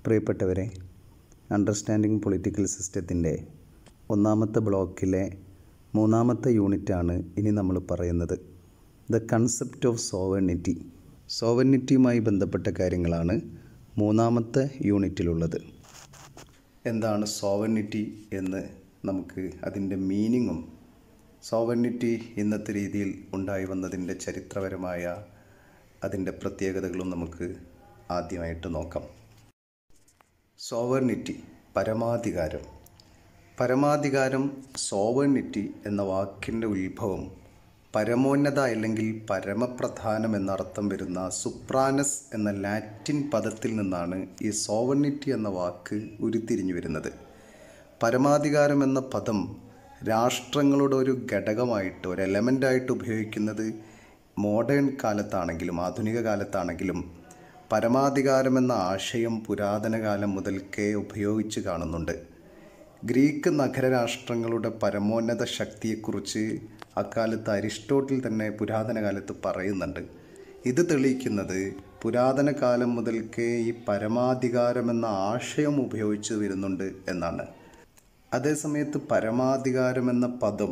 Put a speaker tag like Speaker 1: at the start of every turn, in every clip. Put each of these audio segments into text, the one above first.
Speaker 1: പ്രിയപ്പെട്ടവരെ understanding political സിസ്റ്റത്തിൻ്റെ ഒന്നാമത്തെ ബ്ലോക്കിലെ മൂന്നാമത്തെ യൂണിറ്റാണ് ഇനി നമ്മൾ പറയുന്നത് ദ കൺസെപ്റ്റ് ഓഫ് സോവർണിറ്റി സോവർണിറ്റിയുമായി ബന്ധപ്പെട്ട കാര്യങ്ങളാണ് മൂന്നാമത്തെ യൂണിറ്റിലുള്ളത് എന്താണ് സോവർണിറ്റി എന്ന് നമുക്ക് അതിൻ്റെ മീനിങ്ങും സോവർണിറ്റി ഇന്നത്തെ രീതിയിൽ ഉണ്ടായി വന്നതിൻ്റെ ചരിത്രപരമായ അതിൻ്റെ പ്രത്യേകതകളും നമുക്ക് ആദ്യമായിട്ട് നോക്കാം സോവർണിറ്റി പരമാധികാരം പരമാധികാരം സോവർണിറ്റി എന്ന വാക്കിൻ്റെ ഉത്ഭവം പരമോന്നത അല്ലെങ്കിൽ പരമപ്രധാനം എന്നർത്ഥം വരുന്ന സുപ്രാനസ് എന്ന ലാറ്റിൻ പദത്തിൽ നിന്നാണ് ഈ സോവർണിറ്റി എന്ന വാക്ക് ഉരുത്തിരിഞ്ഞു വരുന്നത് പരമാധികാരം എന്ന പദം രാഷ്ട്രങ്ങളുടെ ഒരു ഘടകമായിട്ട് ഒരു എലമെൻ്റായിട്ട് ഉപയോഗിക്കുന്നത് മോഡേൺ കാലത്താണെങ്കിലും ആധുനിക കാലത്താണെങ്കിലും പരമാധികാരം എന്ന ആശയം പുരാതന കാലം മുതൽക്കേ ഉപയോഗിച്ച് കാണുന്നുണ്ട് ഗ്രീക്ക് നഗരരാഷ്ട്രങ്ങളുടെ പരമോന്നത ശക്തിയെക്കുറിച്ച് അക്കാലത്ത് അരിസ്റ്റോട്ടിൽ തന്നെ പുരാതന കാലത്ത് പറയുന്നുണ്ട് ഇത് തെളിയിക്കുന്നത് പുരാതന കാലം മുതൽക്കേ ഈ പരമാധികാരം എന്ന ആശയം ഉപയോഗിച്ച് വരുന്നുണ്ട് എന്നാണ് അതേസമയത്ത് പരമാധികാരം എന്ന പദം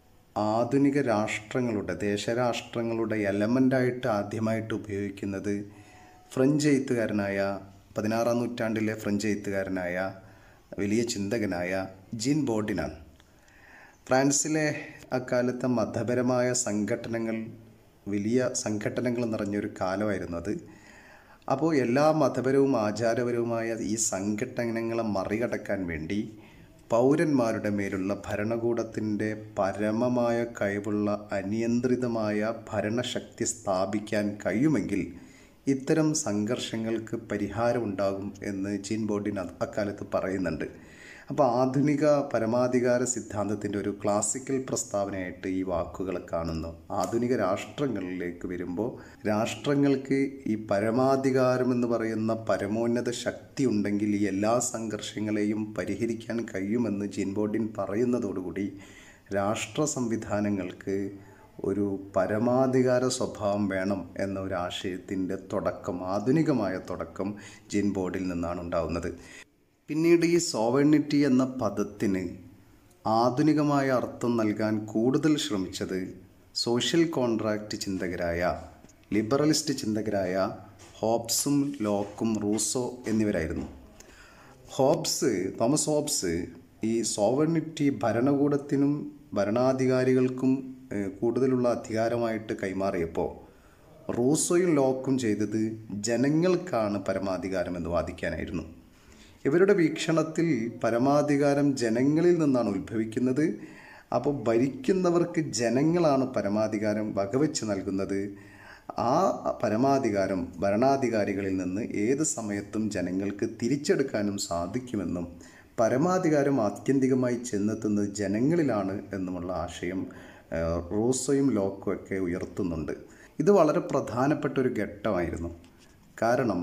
Speaker 1: ആധുനിക രാഷ്ട്രങ്ങളുടെ ദേശരാഷ്ട്രങ്ങളുടെ എലമെൻ്റായിട്ട് ആദ്യമായിട്ട് ഉപയോഗിക്കുന്നത് ഫ്രഞ്ച് എഴുത്തുകാരനായ പതിനാറാം നൂറ്റാണ്ടിലെ ഫ്രഞ്ച് എഴുത്തുകാരനായ വലിയ ചിന്തകനായ ജീൻ ബോർഡിനാണ് ഫ്രാൻസിലെ അക്കാലത്തെ മതപരമായ സംഘടനകൾ വലിയ സംഘടനകൾ നിറഞ്ഞൊരു കാലമായിരുന്നു അത് അപ്പോൾ എല്ലാ മതപരവും ആചാരപരവുമായ ഈ സംഘടനകളെ മറികടക്കാൻ വേണ്ടി പൗരന്മാരുടെ മേലുള്ള ഭരണകൂടത്തിൻ്റെ പരമമായ കഴിവുള്ള അനിയന്ത്രിതമായ ഭരണശക്തി സ്ഥാപിക്കാൻ കഴിയുമെങ്കിൽ ഇത്തരം സംഘർഷങ്ങൾക്ക് പരിഹാരം ഉണ്ടാകും എന്ന് ജീൻ ബോർഡിൻ അക്കാലത്ത് പറയുന്നുണ്ട് അപ്പോൾ ആധുനിക പരമാധികാര സിദ്ധാന്തത്തിൻ്റെ ഒരു ക്ലാസിക്കൽ പ്രസ്താവനയായിട്ട് ഈ വാക്കുകൾ കാണുന്നു ആധുനിക രാഷ്ട്രങ്ങളിലേക്ക് വരുമ്പോൾ രാഷ്ട്രങ്ങൾക്ക് ഈ പരമാധികാരം എന്ന് പറയുന്ന പരമോന്നത ശക്തി ഉണ്ടെങ്കിൽ ഈ എല്ലാ സംഘർഷങ്ങളെയും പരിഹരിക്കാൻ കഴിയുമെന്ന് ജീൻ ബോർഡിൻ പറയുന്നതോടുകൂടി രാഷ്ട്ര സംവിധാനങ്ങൾക്ക് ഒരു പരമാധികാര സ്വഭാവം വേണം എന്ന ഒരു ആശയത്തിൻ്റെ തുടക്കം ആധുനികമായ തുടക്കം ജിൻ ബോർഡിൽ നിന്നാണ് ഉണ്ടാകുന്നത് പിന്നീട് ഈ സോവർണിറ്റി എന്ന പദത്തിന് ആധുനികമായ അർത്ഥം നൽകാൻ കൂടുതൽ ശ്രമിച്ചത് സോഷ്യൽ കോൺട്രാക്റ്റ് ചിന്തകരായ ലിബറലിസ്റ്റ് ചിന്തകരായ ഹോബ്സും ലോക്കും റൂസോ എന്നിവരായിരുന്നു ഹോബ്സ് തോമസ് ഹോബ്സ് ഈ സോവർണിറ്റി ഭരണകൂടത്തിനും ഭരണാധികാരികൾക്കും കൂടുതലുള്ള അധികാരമായിട്ട് കൈമാറിയപ്പോൾ റൂസോയും ലോക്കും ചെയ്തത് ജനങ്ങൾക്കാണ് പരമാധികാരം എന്ന് വാദിക്കാനായിരുന്നു ഇവരുടെ വീക്ഷണത്തിൽ പരമാധികാരം ജനങ്ങളിൽ നിന്നാണ് ഉത്ഭവിക്കുന്നത് അപ്പോൾ ഭരിക്കുന്നവർക്ക് ജനങ്ങളാണ് പരമാധികാരം വകവെച്ച് നൽകുന്നത് ആ പരമാധികാരം ഭരണാധികാരികളിൽ നിന്ന് ഏത് സമയത്തും ജനങ്ങൾക്ക് തിരിച്ചെടുക്കാനും സാധിക്കുമെന്നും പരമാധികാരം ആത്യന്തികമായി ചെന്നെത്തുന്നത് ജനങ്ങളിലാണ് എന്നുമുള്ള ആശയം റോസോയും ലോക്കും ഒക്കെ ഉയർത്തുന്നുണ്ട് ഇത് വളരെ പ്രധാനപ്പെട്ട ഒരു ഘട്ടമായിരുന്നു കാരണം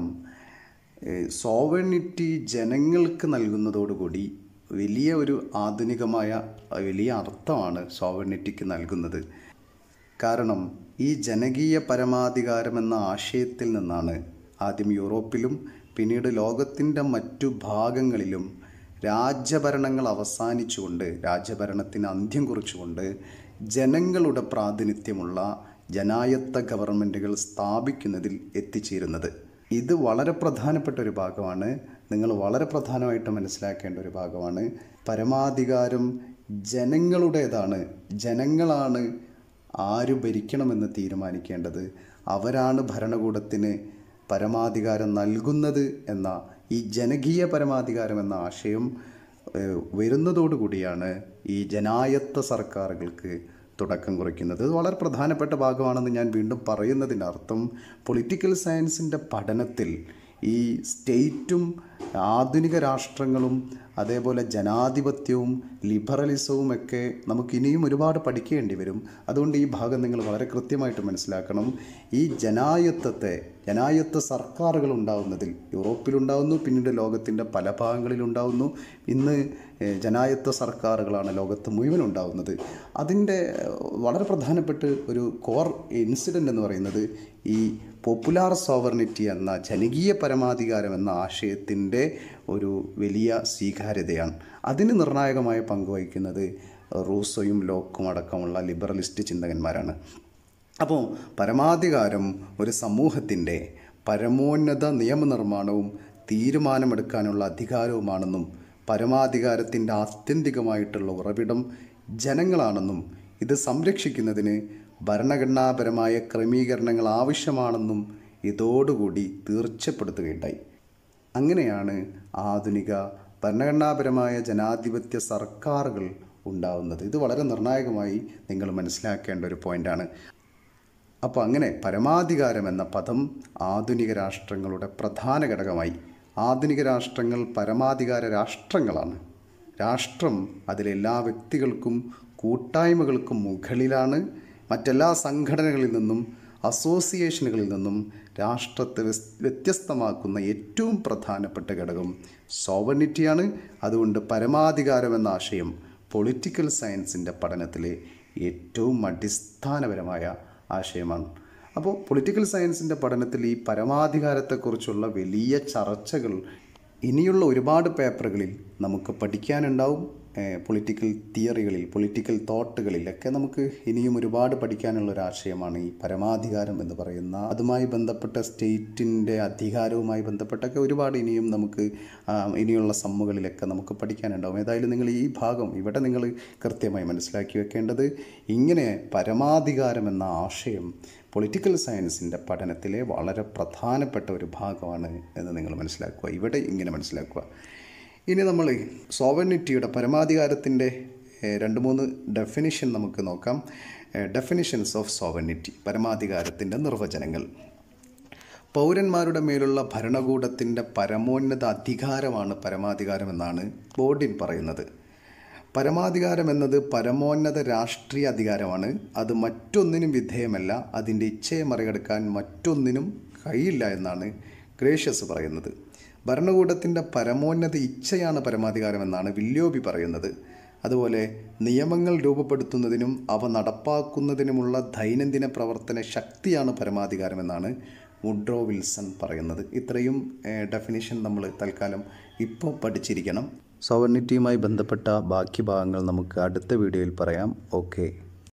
Speaker 1: സോവർണിറ്റി ജനങ്ങൾക്ക് നൽകുന്നതോടുകൂടി വലിയ ഒരു ആധുനികമായ വലിയ അർത്ഥമാണ് സോവർണിറ്റിക്ക് നൽകുന്നത് കാരണം ഈ ജനകീയ പരമാധികാരം എന്ന ആശയത്തിൽ നിന്നാണ് ആദ്യം യൂറോപ്പിലും പിന്നീട് ലോകത്തിൻ്റെ മറ്റു ഭാഗങ്ങളിലും രാജ്യഭരണങ്ങൾ അവസാനിച്ചുകൊണ്ട് രാജ്യഭരണത്തിന് അന്ത്യം കുറിച്ചുകൊണ്ട് ജനങ്ങളുടെ പ്രാതിനിധ്യമുള്ള ജനായത്ത ഗവൺമെൻറ്റുകൾ സ്ഥാപിക്കുന്നതിൽ എത്തിച്ചേരുന്നത് ഇത് വളരെ പ്രധാനപ്പെട്ട ഒരു ഭാഗമാണ് നിങ്ങൾ വളരെ പ്രധാനമായിട്ട് മനസ്സിലാക്കേണ്ട ഒരു ഭാഗമാണ് പരമാധികാരം ജനങ്ങളുടേതാണ് ജനങ്ങളാണ് ആര് ഭരിക്കണമെന്ന് തീരുമാനിക്കേണ്ടത് അവരാണ് ഭരണകൂടത്തിന് പരമാധികാരം നൽകുന്നത് എന്ന ഈ ജനകീയ പരമാധികാരം എന്ന ആശയം വരുന്നതോടുകൂടിയാണ് ഈ ജനായത്ത സർക്കാരുകൾക്ക് തുടക്കം കുറിക്കുന്നത് ഇത് വളരെ പ്രധാനപ്പെട്ട ഭാഗമാണെന്ന് ഞാൻ വീണ്ടും പറയുന്നതിൻ്റെ അർത്ഥം പൊളിറ്റിക്കൽ സയൻസിൻ്റെ പഠനത്തിൽ ഈ സ്റ്റേറ്റും ആധുനിക രാഷ്ട്രങ്ങളും അതേപോലെ ജനാധിപത്യവും ലിബറലിസവും ഒക്കെ നമുക്ക് ഇനിയും ഒരുപാട് പഠിക്കേണ്ടി വരും അതുകൊണ്ട് ഈ ഭാഗം നിങ്ങൾ വളരെ കൃത്യമായിട്ട് മനസ്സിലാക്കണം ഈ ജനായത്വത്തെ ജനായത്വ സർക്കാരുകൾ ഉണ്ടാവുന്നതിൽ യൂറോപ്പിലുണ്ടാവുന്നു പിന്നീട് ലോകത്തിൻ്റെ പല ഭാഗങ്ങളിലുണ്ടാവുന്നു ഇന്ന് ജനായത്വ സർക്കാരുകളാണ് ലോകത്ത് മുഴുവൻ ഉണ്ടാവുന്നത് അതിൻ്റെ വളരെ പ്രധാനപ്പെട്ട ഒരു കോർ ഇൻസിഡൻ്റ് എന്ന് പറയുന്നത് ഈ പോപ്പുലാർ സോവർണിറ്റി എന്ന ജനകീയ പരമാധികാരം എന്ന ആശയത്തിൻ്റെ ഒരു വലിയ സ്വീകാര്യതയാണ് അതിന് നിർണായകമായ പങ്ക് വഹിക്കുന്നത് റൂസോയും ലോക്കും അടക്കമുള്ള ലിബറലിസ്റ്റ് ചിന്തകന്മാരാണ് അപ്പോൾ പരമാധികാരം ഒരു സമൂഹത്തിൻ്റെ പരമോന്നത നിയമനിർമ്മാണവും തീരുമാനമെടുക്കാനുള്ള അധികാരവുമാണെന്നും പരമാധികാരത്തിൻ്റെ ആത്യന്തികമായിട്ടുള്ള ഉറവിടം ജനങ്ങളാണെന്നും ഇത് സംരക്ഷിക്കുന്നതിന് ഭരണഘടനാപരമായ ക്രമീകരണങ്ങൾ ആവശ്യമാണെന്നും ഇതോടുകൂടി തീർച്ചപ്പെടുത്തുകയുണ്ടായി അങ്ങനെയാണ് ആധുനിക ഭരണഘടനാപരമായ ജനാധിപത്യ സർക്കാരുകൾ ഉണ്ടാവുന്നത് ഇത് വളരെ നിർണായകമായി നിങ്ങൾ മനസ്സിലാക്കേണ്ട ഒരു പോയിൻ്റാണ് അപ്പോൾ അങ്ങനെ പരമാധികാരം എന്ന പദം ആധുനിക രാഷ്ട്രങ്ങളുടെ പ്രധാന ഘടകമായി ആധുനിക രാഷ്ട്രങ്ങൾ പരമാധികാര രാഷ്ട്രങ്ങളാണ് രാഷ്ട്രം അതിലെല്ലാ വ്യക്തികൾക്കും കൂട്ടായ്മകൾക്കും മുകളിലാണ് മറ്റെല്ലാ സംഘടനകളിൽ നിന്നും അസോസിയേഷനുകളിൽ നിന്നും രാഷ്ട്രത്തെ വ്യസ്- വ്യത്യസ്തമാക്കുന്ന ഏറ്റവും പ്രധാനപ്പെട്ട ഘടകം സോവനിറ്റിയാണ് അതുകൊണ്ട് പരമാധികാരം എന്ന ആശയം പൊളിറ്റിക്കൽ സയൻസിൻ്റെ പഠനത്തിലെ ഏറ്റവും അടിസ്ഥാനപരമായ ആശയമാണ് അപ്പോൾ പൊളിറ്റിക്കൽ സയൻസിൻ്റെ പഠനത്തിൽ ഈ പരമാധികാരത്തെക്കുറിച്ചുള്ള വലിയ ചർച്ചകൾ ഇനിയുള്ള ഒരുപാട് പേപ്പറുകളിൽ നമുക്ക് പഠിക്കാനുണ്ടാവും പൊളിറ്റിക്കൽ തിയറികളിൽ പൊളിറ്റിക്കൽ തോട്ടുകളിലൊക്കെ നമുക്ക് ഇനിയും ഒരുപാട് പഠിക്കാനുള്ള ഒരു ആശയമാണ് ഈ പരമാധികാരം എന്ന് പറയുന്ന അതുമായി ബന്ധപ്പെട്ട സ്റ്റേറ്റിൻ്റെ അധികാരവുമായി ബന്ധപ്പെട്ടൊക്കെ ഒരുപാട് ഇനിയും നമുക്ക് ആ, ഇനിയുള്ള സമ്മുകളിലൊക്കെ നമുക്ക് പഠിക്കാനുണ്ടാവും ഏതായാലും നിങ്ങൾ ഈ ഭാഗം ഇവിടെ നിങ്ങൾ കൃത്യമായി മനസ്സിലാക്കി വെക്കേണ്ടത് ഇങ്ങനെ പരമാധികാരം എന്ന ആശയം പൊളിറ്റിക്കൽ സയൻസിൻ്റെ പഠനത്തിലെ വളരെ പ്രധാനപ്പെട്ട ഒരു ഭാഗമാണ് എന്ന് നിങ്ങൾ മനസ്സിലാക്കുക ഇവിടെ ഇങ്ങനെ മനസ്സിലാക്കുക ഇനി നമ്മൾ സോവനിറ്റിയുടെ പരമാധികാരത്തിൻ്റെ ഏഹ്, രണ്ട് മൂന്ന് ഡെഫിനിഷൻ നമുക്ക് നോക്കാം ഡെഫിനിഷൻസ് ഓഫ് സോവനിറ്റി പരമാധികാരത്തിൻ്റെ നിർവചനങ്ങൾ പൗരന്മാരുടെ മേലുള്ള ഭരണകൂടത്തിൻ്റെ പരമോന്നത അധികാരമാണ് പരമാധികാരം എന്നാണ് ബോർഡിൻ പറയുന്നത് പരമാധികാരം എന്നത് പരമോന്നത രാഷ്ട്രീയ അധികാരമാണ് അത് മറ്റൊന്നിനും വിധേയമല്ല അതിൻ്റെ ഇച്ഛയെ മറികടക്കാൻ മറ്റൊന്നിനും കഴിയില്ല എന്നാണ് ഗ്രേഷ്യസ് പറയുന്നത് ഭരണകൂടത്തിൻ്റെ പരമോന്നത ഇച്ഛയാണ് പരമാധികാരം എന്നാണ് വില്യോബി പറയുന്നത് അതുപോലെ നിയമങ്ങൾ രൂപപ്പെടുത്തുന്നതിനും അവ നടപ്പാക്കുന്നതിനുമുള്ള ദൈനംദിന പ്രവർത്തന ശക്തിയാണ് പരമാധികാരം എന്നാണ് വുഡ്രോ വിൽസൺ പറയുന്നത് ഇത്രയും ഡെഫിനിഷൻ നമ്മൾ തൽക്കാലം ഇപ്പോൾ പഠിച്ചിരിക്കണം സോവർണിറ്റിയുമായി ബന്ധപ്പെട്ട ബാക്കി ഭാഗങ്ങൾ നമുക്ക് അടുത്ത വീഡിയോയിൽ പറയാം ഓക്കെ